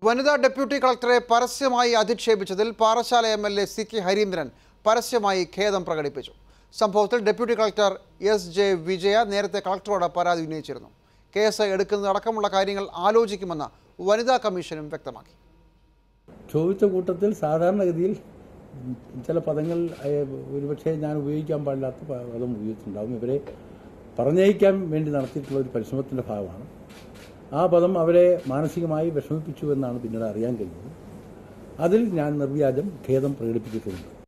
വനിതാ ഡെപ്യൂട്ടി കളക്ടറെ പരസ്യമായി അധിക്ഷേപിച്ചതിൽ Parassala M L A C K Harindran പരസ്യമായി ഖേദം പ്രകടിപ്പിച്ചു സംഭവത്തിൽ deputy collector S J Vijaya നേരത്തെ കളക്ടറോട് പരാതി ഉന്നയിച്ചിരുന്നു കേസ് എടുക്കുന്നതടക്കമുള്ള കാര്യങ്ങൾ ആലോചിക്കുമെന്ന് വനിതാ കമ്മീഷനും വ്യക്തമാക്കി ചോദിച്ച കൂട്ടത്തിൽ സാധാരണഗതിയിൽ ചില പദങ്ങൾ ഏഹ്, ഒരുപക്ഷെ ഞാൻ ഉപയോഗിക്കാൻ പാടില്ലാത്ത പ- പദം ഉപയോഗിച്ചിട്ടുണ്ടാകും ഇവരെ പറഞ്ഞയക്കാൻ വേണ്ടി നടത്തിയിട്ടുള്ള ഒരു പരിശ്രമത്തിൻ്റെ ഭാഗമാണ് ആ പദം അവരെ മാനസികമായി വിഷമിപ്പിച്ചു എന്നാണ് പിന്നീട് അറിയാൻ കഴിഞ്ഞത് അതിൽ ഞാൻ നിർവ്യാജം ഖേദം പ്രകടിപ്പിച്ചിട്ടുണ്ട്